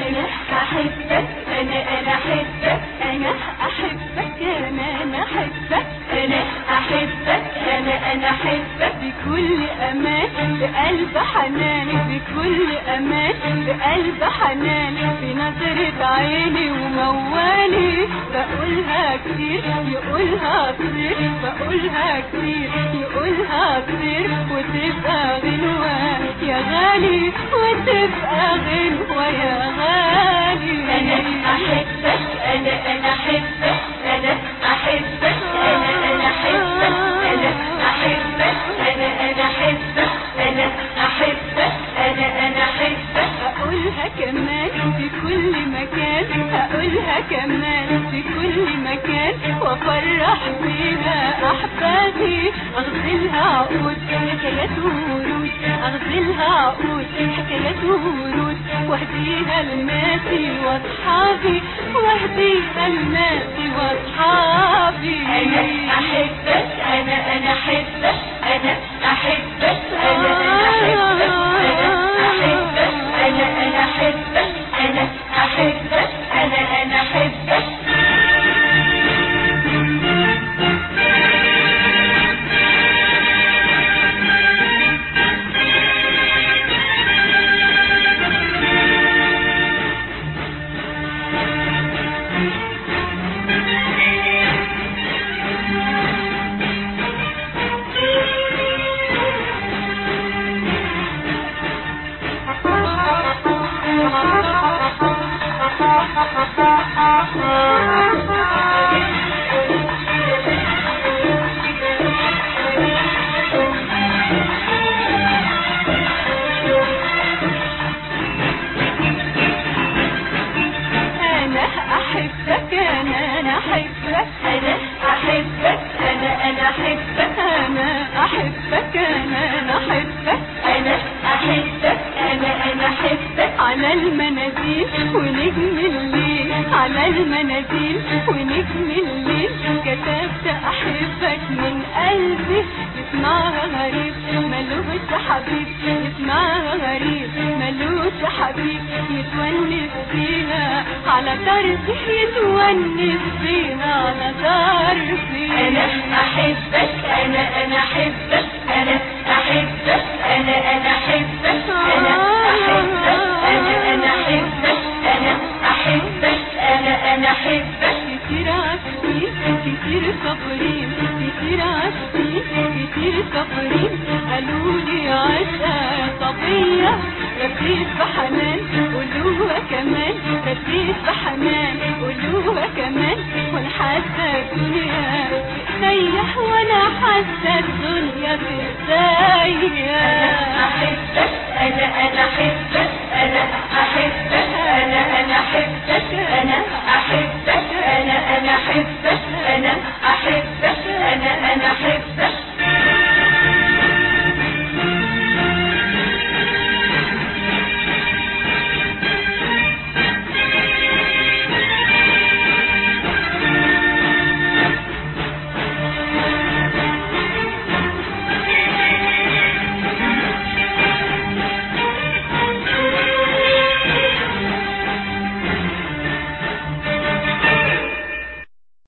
انا احبك انا انا احبك انا احبك انا انا احبك انا احبك انا انا احبك بكل امان بقلب حنان بكل امان بقلب حنان في نظرة عيني وموالي بقولها كتير يقولها كتير بقولها كتير يقولها كتير وتبقى غنوة يا غالي وتبقى غنوة يا غالي انا احبك انا انا احبك انا احبك انا انا احبك انا احبك انا انا احبك انا احبك انا انا احبك هقولها كمان في كل مكان هقولها كمان في كل مكان وافرح بيها احبابي اغزلها عقود حكايات ورود اغزلها عقود حكايات ورود واهديها لناسي واصحابي واهديها لناسي واصحابي انا احبك انا انا احبك انا احبك انا انا احبك انا احبك انا انا احبك انا احبك انا انا احبك انا احبك انا انا احبك انا احبك انا انا احبك انا احبك انا انا احبك انا احبك انا انا احبك على المناديل ونجم الليل على المناديل ونجم الليل كتبت احبك من قلبي يسمعها غريب ملوش حبيب يسمعها غريب ملوش حبيب يتونس بيها على طرفي يتونس بيها على طرفي انا احبك انا انا احبك انا احبك انا انا احبك انا احبك انا انا احبك انا احبك انا انا احبك كتير عاشقين كتير صابرين كتير عاشقين كتير صابرين قالوا لي عشقة صبية ركيت بحنان قولوها كمان ركيت بحنان قولوها كمان وانا حاسة الدنيا تسيح وانا حاسة الدنيا تسيح احبك انا انا احبك انا احبك انا انا احبك انا احبك انا انا احبك